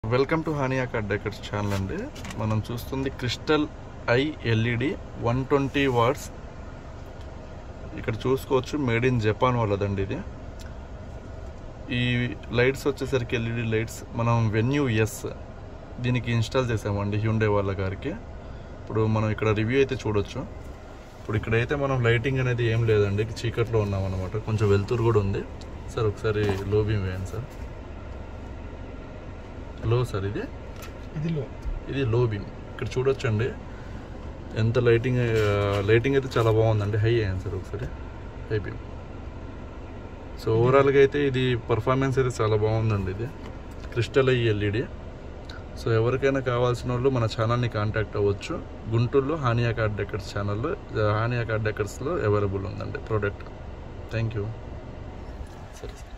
welcome to Haniya card decors channel అండి మనం చూస్తుంది crystal I LED one twenty watts ఇక్కడ చూసుకోవచ్చు మేడ్ ఇన్ జపాన్ వాళ్ళదండి ఇది ఈ లైట్స్ వచ్చేసరికి ఎల్ఈడి లైట్స్ మనం వెన్యూ ఎస్ దీనికి ఇన్స్టాల్ చేసామండి హ్యూండే వాళ్ళ గారికి ఇప్పుడు మనం ఇక్కడ రివ్యూ అయితే చూడొచ్చు ఇప్పుడు ఇక్కడైతే మనం లైటింగ్ అనేది ఏం లేదండి చీకట్లో ఉన్నాం అనమాట కొంచెం వెలుతురు కూడా ఉంది సార్ ఒకసారి లో బీమ్ వేయండి సార్ లో సార్ ఇది ఇది లో ఇది లో బీమ్ ఇక్కడ చూడొచ్చండి ఎంత లైటింగ్ లైటింగ్ అయితే చాలా బాగుందండి హై అయ్యాను సార్ ఒకసారి హై బీమ్ సో ఓవరాల్గా అయితే ఇది పర్ఫార్మెన్స్ అయితే చాలా బాగుందండి ఇది క్రిస్టల్ ఐ ఎల్ఈడి సో ఎవరికైనా కావాల్సిన వాళ్ళు మన ఛానల్ని కాంటాక్ట్ అవ్వచ్చు గుంటూరులో హానియా కార్డ్ డెకర్స్ ఛానల్లో హానియా కార్డ్ డెకర్స్లో అవైలబుల్ ఉందండి ప్రోడక్ట్ థ్యాంక్ యూ సరే సార్